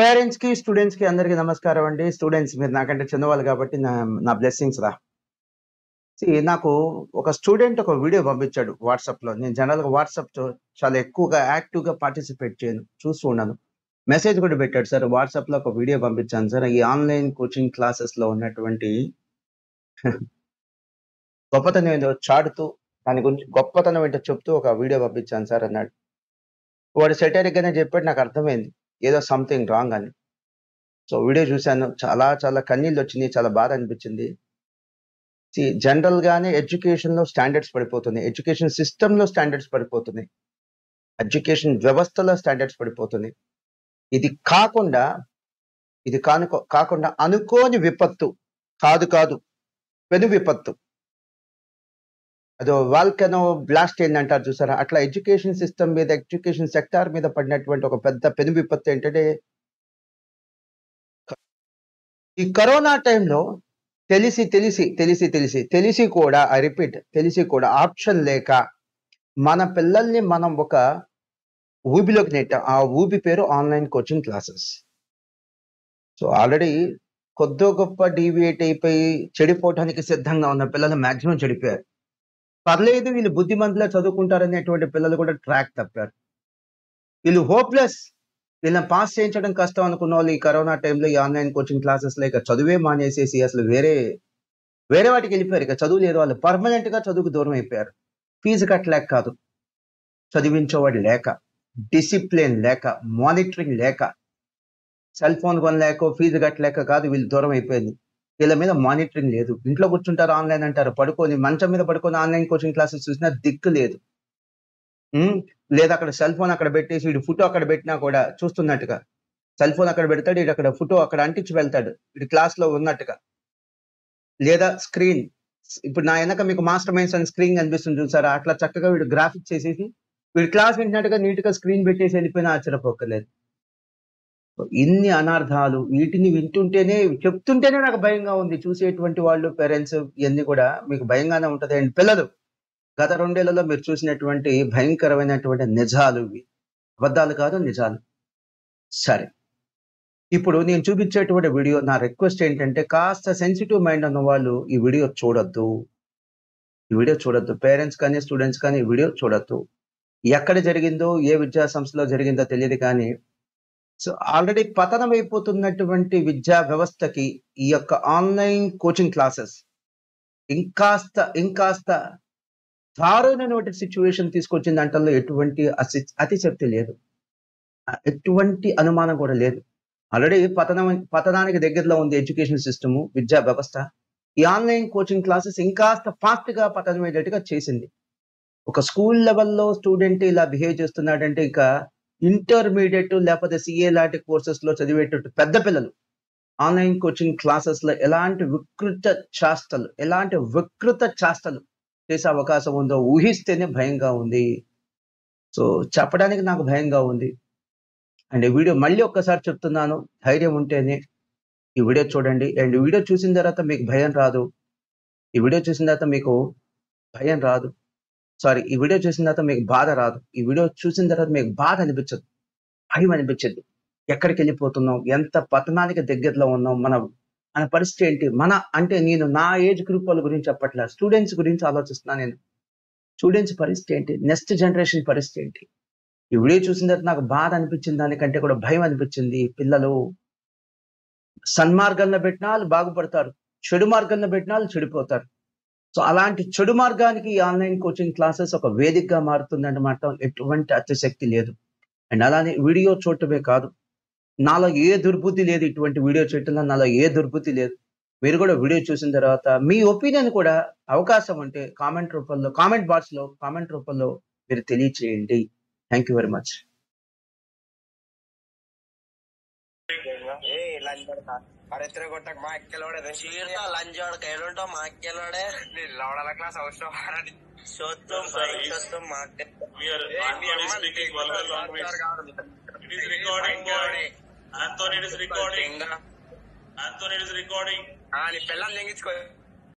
Parents కి students కి అందరికి నమస్కారం అండి స్టూడెంట్స్ మీరు నాకంటే చిన్నవాళ్ళు కాబట్టి నా నా బ్లెస్సింగ్స్ రా See, నాకు ఒక స్టూడెంట్ ఒక వీడియో పంపించాడు వాట్సాప్ లో నేను జనరల్ గా వాట్సాప్ చాలా ఎక్కువగా యాక్టివ్ గా పార్టిసిపేట్ చేయను చూస్తూ ఉన్నాను మెసేజ్ కూడా పెట్టాడు సార్ వాట్సాప్ లో ఒక వీడియో పంపించాను సార్ ఈ ఆన్లైన్ కోచింగ్ క్లాసెస్ లో ఉన్నటువంటి గొప్పతనం ఏంటో చాటుతూ దాని గురించి గొప్పతనం ఏంటో చెప్తూ ఒక వీడియో పంపించాను సార్ అన్నాడు వాడు సెటరిక్ గానే చెప్పాడు నాకు అర్థమైంది ఏదో సంథింగ్ రాంగ్ అని సో వీడియో చూశాను చాలా చాలా కన్నీళ్ళు వచ్చినాయి చాలా బాధ అనిపించింది జనరల్ గానే ఎడ్యుకేషన్ లో స్టాండర్డ్స్ పడిపోతున్నాయి ఎడ్యుకేషన్ సిస్టమ్ లో స్టాండర్డ్స్ పడిపోతున్నాయి ఎడ్యుకేషన్ వ్యవస్థలో స్టాండర్డ్స్ పడిపోతున్నాయి ఇది కాకుండా ఇది కానుకో కాకుండా అనుకోని విపత్తు కాదు కాదు పెను విపత్తు అదో వాల్కనో బ్లాస్ట్ ఏంటంటారు చూసారా అట్లా ఎడ్యుకేషన్ సిస్టమ్ మీద ఎడ్యుకేషన్ సెక్టార్ మీద పడినటువంటి ఒక పెద్ద పెను విపత్తు ఏంటంటే ఈ కరోనా టైంలో తెలిసి తెలిసి తెలిసి తెలిసి తెలిసి కూడా ఐ రిపీట్ తెలిసి కూడా ఆప్షన్ లేక మన పిల్లల్ని మనం ఒక ఊబిలోకి నెట్టాం ఆ ఊబి పేరు online coaching classes so already కొద్దో గొప్ప డీవియేట్ అయిపోయి చెడిపోవడానికి సిద్ధంగా ఉన్న పిల్లలు మాక్సిమం చెడిపోయారు పర్లేదు వీళ్ళు బుద్ధిమంతులా చదువుకుంటారనేటువంటి పిల్లలు కూడా ట్రాక్ తప్పారు వీళ్ళు హోప్లెస్ వీళ్ళని పాస్ చేయించడం కష్టం అనుకున్న వాళ్ళు ఈ కరోనా టైంలో ఈ ఆన్లైన్ కోచింగ్ క్లాసెస్ లో ఇక చదువే మానేసేసి అసలు వేరే వేరే వాటికి వెళ్ళిపోయారు ఇక చదువు లేదు వాళ్ళు పర్మనెంట్ గా చదువుకు దూరం అయిపోయారు ఫీజు కట్టలేక కాదు చదివించేవాడు లేక డిసిప్లిన్ లేక మానిటరింగ్ లేక సెల్ ఫోన్ కొనలేక ఫీజు కట్టలేక కాదు వీళ్ళు దూరం అయిపోయింది వీళ్ళ మీద మానిటరింగ్ లేదు ఇంట్లో కూర్చుంటారు ఆన్లైన్ అంటారు పడుకొని మంచం మీద పడుకొని ఆన్లైన్ కోచింగ్ క్లాసెస్ చూసినా దిక్కు లేదు ఉమ్, లేదా అక్కడ సెల్ ఫోన్ అక్కడ పెట్టేసి వీడు ఫోటో అక్కడ పెట్టినా కూడా చూస్తున్నట్టుగా సెల్ ఫోన్ అక్కడ పెడతాడు వీడు అక్కడ ఫోటో అక్కడ అంటించి వెళ్తాడు వీడు క్లాస్ లో ఉన్నట్టుగా లేదా స్క్రీన్ ఇప్పుడు నా వెనక మీకు మాస్టర్ మైండ్స్ అని స్క్రీన్ కనిపిస్తుంది చూసారా అట్లా చక్కగా వీడు గ్రాఫిక్స్ చేసేసి వీడు క్లాస్ వింటున్నట్టుగా నీట్ గా స్క్రీన్ పెట్టేసి వెళ్ళిపోయినా ఆశ్చర్యపోకలేదు ఇన్ని అనార్థాలు వీటిని వింటుంటేనే చెప్తుంటేనే నాకు భయంగా ఉంది చూసేటువంటి వాళ్ళు పేరెంట్స్ ఇవన్నీ కూడా మీకు భయంగానే ఉంటది అండ్ పిల్లలు గత రెండేళ్లలో మీరు చూసినటువంటి భయంకరమైనటువంటి నిజాలు ఇవి అబద్ధాలు కాదు నిజాలు సరే ఇప్పుడు నేను చూపించేటువంటి వీడియో నా రిక్వెస్ట్ ఏంటంటే కాస్త సెన్సిటివ్ మైండ్ ఉన్న వాళ్ళు ఈ వీడియో చూడొద్దు ఈ వీడియో చూడొద్దు పేరెంట్స్ కానీ స్టూడెంట్స్ కానీ ఈ వీడియో చూడొద్దు ఎక్కడ జరిగిందో ఏ విద్యా సంస్థలో జరిగిందో తెలియదు కానీ సో ఆల్రెడీ పతనం అయిపోతున్నటువంటి విద్యా వ్యవస్థకి ఈ యొక్క ఆన్లైన్ కోచింగ్ క్లాసెస్ ఇంకాస్త ఇంకాస్త దారుణమైనటువంటి సిచ్యువేషన్ తీసుకొచ్చిన దాంట్లో ఎటువంటి అసి- అతిశక్తి లేదు ఆ, ఎటువంటి అనుమానం కూడా లేదు ఆల్రెడీ పతనం పతనానికి దగ్గరలో ఉంది ఎడ్యుకేషన్ సిస్టమ్ విద్యా వ్యవస్థ ఈ ఆన్లైన్ కోచింగ్ క్లాసెస్ ఇంకాస్త ఫాస్ట్ గా పతనమయ్యేటట్టుగా చేసింది ఒక స్కూల్ లెవెల్లో స్టూడెంట్ ఇలా బిహేవ్ చేస్తున్నాడంటే ఇక ఇంటర్మీడియట్ లేకపోతే సిఏ లాంటి కోర్సెస్ లో చదివేటట్టు పెద్ద పిల్లలు ఆన్లైన్ కోచింగ్ క్లాసెస్ లో ఎలాంటి వికృత చేష్టలు ఎలాంటి వికృత చేష్టలు చేసే అవకాశం ఉందో ఊహిస్తేనే భయంగా ఉంది సో చెప్పడానికి నాకు భయంగా ఉంది అండ్ ఈ వీడియో మళ్ళీ ఒక్కసారి చెప్తున్నాను ధైర్యం ఉంటేనే ఈ వీడియో చూడండి అండ్ ఈ వీడియో చూసిన తర్వాత మీకు భయం రాదు ఈ వీడియో చూసిన తర్వాత మీకు భయం రాదు సారీ ఈ వీడియో చూసిన తర్వాత మీకు బాధ రాదు ఈ వీడియో చూసిన తర్వాత మీకు బాధ అనిపించదు భయం అనిపించదు ఎక్కడికి వెళ్ళిపోతున్నాం ఎంత పతనానికి దగ్గరలో ఉన్నాం మన మన పరిస్థితి ఏంటి మన అంటే నేను నా ఏజ్ గ్రూప్ వాళ్ళ గురించి చెప్పట్లే స్టూడెంట్స్ గురించి ఆలోచిస్తున్నా నేను స్టూడెంట్స్ పరిస్థితి ఏంటి నెక్స్ట్ జనరేషన్ పరిస్థితి ఏంటి ఈ వీడియో చూసిన తర్వాత నాకు బాధ అనిపించింది దానికంటే కూడా భయం అనిపించింది పిల్లలు సన్మార్గంలో పెట్టినా వాళ్ళు బాగుపడతారు చెడు మార్గంలో పెట్టినా వాళ్ళు చెడిపోతారు సో అలాంటి చెడు మార్గానికి ఈ ఆన్లైన్ కోచింగ్ క్లాసెస్ ఒక వేదికగా మారుతుందంటే మాత్రం ఎటువంటి అతిశక్తి లేదు అండ్ అలానే వీడియో చూడటమే కాదు నాలో ఏ దుర్బుద్ధి లేదు ఇటువంటి వీడియో చేయటంలో నాలో ఏ దుర్బుద్ధి లేదు మీరు కూడా వీడియో చూసిన తర్వాత మీ ఒపీనియన్ కూడా అవకాశం ఉంటే కామెంట్ రూపంలో కామెంట్ బాక్స్ లో కామెంట్ రూపంలో మీరు తెలియచేయండి థ్యాంక్ యూ వెరీ మచ్ ఏ లంచోడ అరెత్ర కొట్టక మా ఎక్కలోడే చీరతో లంజోడ కేడుంటావు మా అక్కెలోడే నేను లవడల క్లాస్ అవసరం అని సొత్తం సొత్తం మా అక్క We are Anthony speaking vulgar language. It is recording, boy. Anthony it is recording. Anthony it is recording. నీ పిల్లలు లెంగించుకో